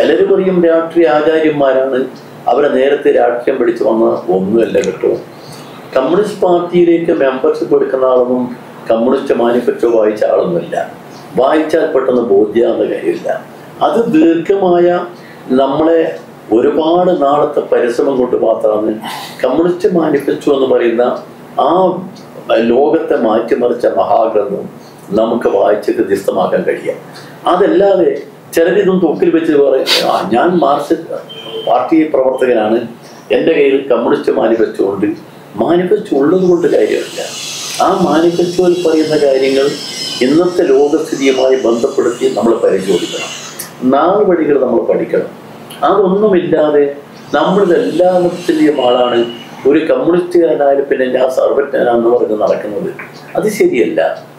ചിലർ പറയും രാഷ്ട്രീയ ആചാര്യന്മാരാണ് അവരെ നേരത്തെ രാഷ്ട്രീയം പഠിച്ചു വന്ന ഒന്നുമല്ല കേട്ടോ കമ്മ്യൂണിസ്റ്റ് പാർട്ടിയിലേക്ക് മെമ്പർഷിപ്പ് എടുക്കുന്ന ആളൊന്നും കമ്മ്യൂണിസ്റ്റ് മാനിഫെസ്റ്റോ വായിച്ച ആളൊന്നുമില്ല വായിച്ചാൽ പെട്ടെന്ന് ബോധ്യമാകുന്ന കാര്യമില്ല അത് ദീർഘമായ നമ്മളെ ഒരുപാട് നാളത്തെ പരിശ്രമം കൊണ്ട് മാത്രമാണ് കമ്മ്യൂണിസ്റ്റ് മാനിഫെസ്റ്റോ എന്ന് പറയുന്ന ആ ലോകത്തെ മാറ്റിമറിച്ച മഹാഗ്രന്ഥം നമുക്ക് വായിച്ച് ഹൃദ്യസ്ഥമാക്കാൻ കഴിയാം അതല്ലാതെ ചിലരിതും തൂക്കിൽ വെച്ച് പറയും "ആ, ഞാൻ മാർക്സിസ്റ്റ് പാർട്ടി പ്രവർത്തകനാണ് എൻ്റെ കയ്യിൽ കമ്മ്യൂണിസ്റ്റ് മാനിഫെസ്റ്റോ ഉണ്ട് മാനിഫെസ്റ്റോ ഉള്ളത് കൊണ്ട് കാര്യമില്ല ആ മാനിഫെസ്റ്റോയിൽ പറയുന്ന കാര്യങ്ങൾ ഇന്നത്തെ ലോകസ്ഥിതിയുമായി ബന്ധപ്പെടുത്തി നമ്മൾ പരിശോധിക്കണം നാല് വഴികൾ നമ്മൾ പഠിക്കണം അതൊന്നുമില്ലാതെ നമ്മളിത് എല്ലാത്തിൻ്റെയും ആളാണ് ഒരു കമ്മ്യൂണിസ്റ്റുകാരനായാലും പിന്നെ ഞാൻ സർവജ്ഞനാന്ന് പറഞ്ഞ് നടക്കുന്നത് അത് ശരിയല്ല